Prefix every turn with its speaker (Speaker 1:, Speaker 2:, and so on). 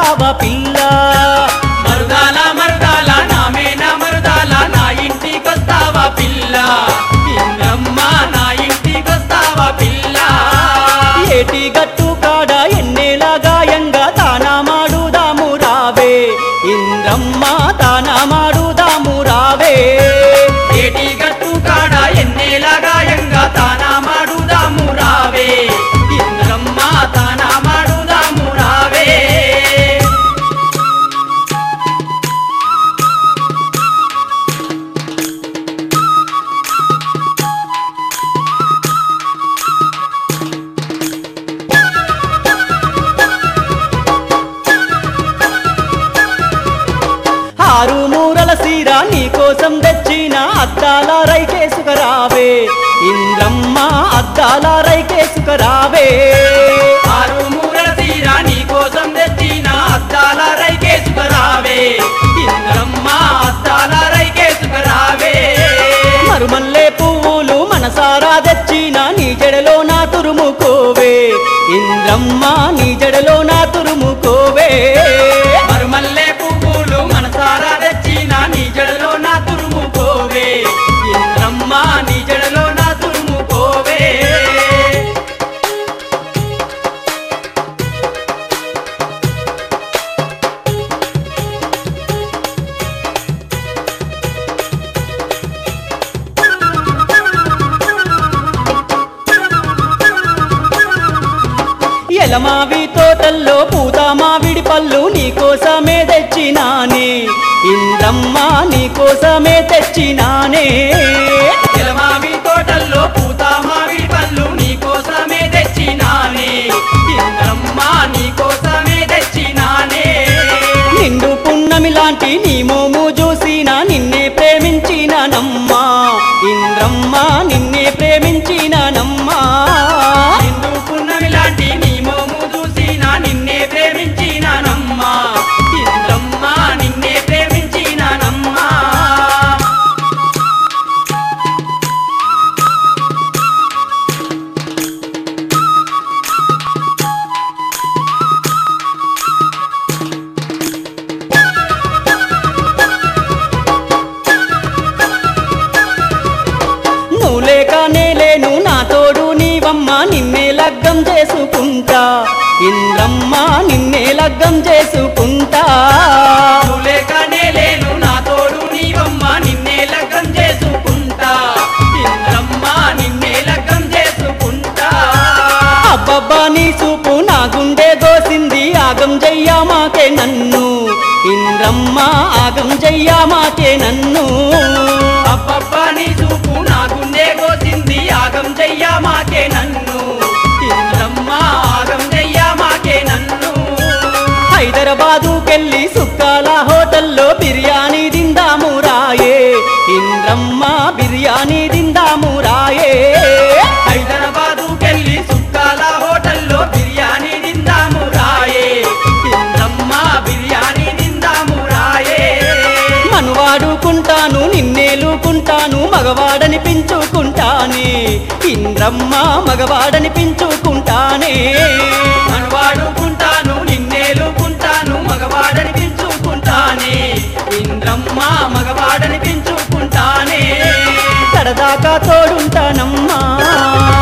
Speaker 1: వస్తావా పిల్ల
Speaker 2: మరుదాల మరుదాల నామేన మరుదాల నా ఇంటికొస్తావా పిల్ల ఇంద్రమ్మ నా ఇంటికొస్తావా పిల్ల
Speaker 1: ఏటి గట్టు కాడ ఎన్నేల గాయంగా తానా మాడుదాము రావే ఇంద్రమ్మ తానా మాడుదాము రావే
Speaker 2: ఏటి గట్టు కాడ ఎన్నేల గాయంగా తానా మాడుదాము రావే ఇంద్రమ్మ తానా మాడుదాము రావే
Speaker 1: ఆరు మూరల సీర నీకోసం తెచ్చిన అద్దాల రైకేసుకరావే ఇంద్రమ్మ అద్దాల రైకేసుకరావే
Speaker 2: ఆరు మూరల తీర నీ కోసం తెచ్చిన అద్దాల రైకేసుకురావే ఇంద్రమ్మ అద్దాల రైకేసుకురావే
Speaker 1: మరుమల్లే పువ్వులు మనసారా తెచ్చిన నీ జడలో నా తురుముకోవే ఇంద్రమ్మ నీ జడలో నా తురుముకోవే
Speaker 2: మరుమల్లె పువ్వులు మనసారా తెచ్చిన నీ జడలో నా తురుము పోవే ఇంద్రమ్మ నీ జడలో నా తురుము పోవే
Speaker 1: ఎలమావి తోటల్లో పూత మావిడి పళ్ళు నీకోసమే తెచ్చినానే ఇంద్రమ్మ నీకోసమే తెచ్చినానే
Speaker 2: ఎలమావి తోటల్లో పూత మామిడి పళ్ళు నీ కోసమే తెచ్చినానే ఇంద్రమ్మ నీ కోసమే తెచ్చినానే
Speaker 1: నిండు పున్నమి లాంటి నీ మోము చూసిన నిన్నే ప్రేమించినానమ్మా ఇంద్రమ్మ నిన్నే ప్రేమించినానమ్మా
Speaker 2: నిన్ను పున్నమి లాంటి నీ మోము చూసిన నిన్నే ప్రేమించినానమ్మా ఇంద్రమ్మ నిన్నే ప్రేమించినానమ్మా
Speaker 1: నువ్వు లేక నేలేను నా తోడు నీవమ్మ నిన్నే లగ్గం చేసుకుంటా ఇంద్రమ్మ నిన్నే లగ్గం చేసుకుంటా
Speaker 2: లేకనే లేను నా తోడు నీవమ్మ నిన్నే లగ్గం చేసుకుంటా ఇంద్రమ్మ నిన్నే లగ్గం చేసుకుంటా
Speaker 1: అబ్బబ్బా నీ చూపు నా గుండె దోసింది ఆగం చెయ్యామాకే నన్ను ఇంద్రమ్మ ఆగం చెయ్యామాకే నన్ను
Speaker 2: అబ్బబ్బా నీ చూపు నా గుండె కోసింది ఆగం చెయ్యా మాకే నన్ను ఇంద్రమ్మ ఆగం చెయ్యా మాకే నన్ను
Speaker 1: హైదరాబాదుకెళ్ళి సుక్కాల హోటల్లో బిర్యానీ తిందాము రాయే ఇంద్రమ్మ బిర్యానీ తిందాము రాయే
Speaker 2: హైదరాబాదుకెళ్ళి సుక్కాల హోటల్లో బిర్యానీ తిందాము రాయే ఇంద్రమ్మ బిర్యానీ తిందాము రాయే
Speaker 1: మనువాడుకుంటాను నిన్నేలుకుంటాను మగవాడని పెంచుకుంటానే ఇంద్రమ్మ మగవాడని పెంచుకుంటానే
Speaker 2: మనవాడుకుంటాను నిన్నేలుకుంటాను మగవాడని పెంచుకుంటానే ఇంద్రమ్మ మగవాడని పెంచుకుంటానే
Speaker 1: సరదాకా తోడుంటానమ్మా